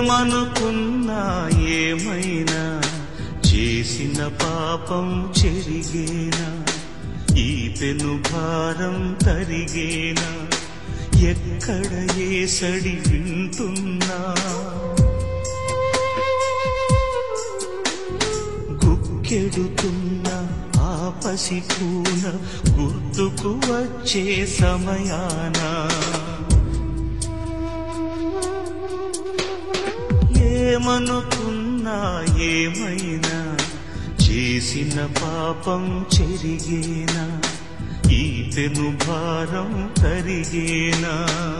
ఏమనుకున్నా ఏమైనా చేసిన పాపం చెరిగేనా ఈ పెను భారం తరిగేనా ఎక్కడ ఏసడి వింటున్నా గుక్కెడుతున్న ఆ పసికూన గుర్తుకు వచ్చే సమయాన ఏమనుకున్నా ఏమైనా చేసిన పాపం చెరిగేనా ఈ పెను భారం తరిగేనా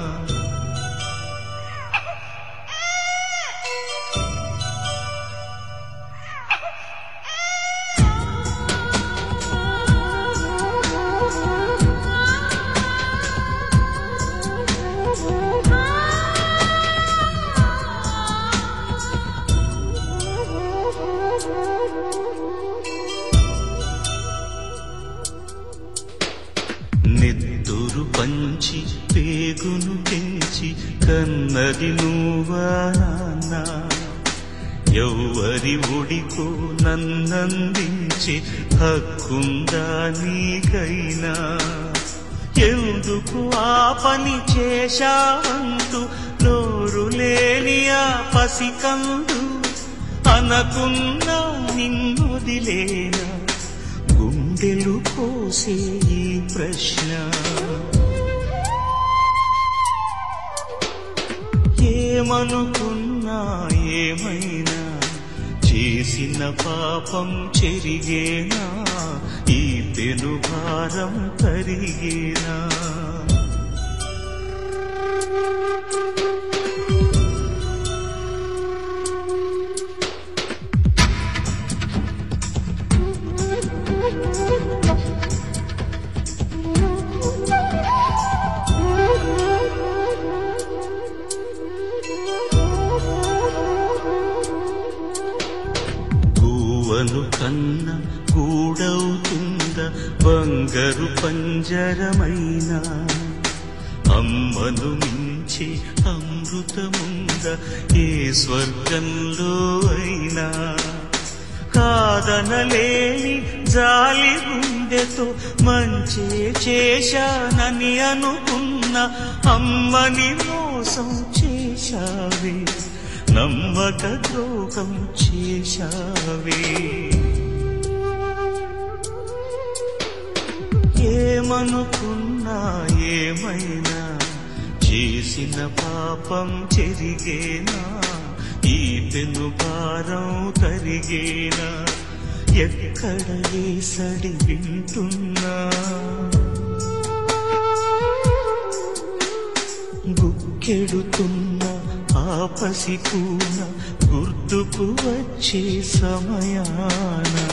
నెత్తురు పంచి పేగును పెంచి కన్నది నువ్వా నాన్న ఎవ్వరి ఒడికో నన్నందించి హక్కుందా నీకైనా ఎందుకు ఆ పని చేశావంటూ నోరు లేని ఆ పసికందు అనకున్నా నిన్నొదిలేనా గుండెలు కోసే ఈ ప్రశ్న ఏమనుకున్నా ఏమైనా చేసిన పాపం చెరిగేనా ఈ పెను భారం తరిగేనా గువ్వను కన్న గూడవుతుంద బంగారు పంజరమైన అమ్మను మించి అమృతముంద ఏ స్వర్గంలో అయినా కాదనలేని జాలి గుండెతో మంచే చేశానని అనుకున్న అమ్మని మోసం చేశావే నమ్మక ద్రోహం చేశావే ఏమనుకున్నా ఏమైనా చేసిన పాపం చెరిగేనా ఈ పెను భారం తరిగేనా ఎక్కడ ఏసడి వింటున్నా గుక్కెడుతున్న ఆ పసికూన గుర్తుకు వచ్చే సమయాన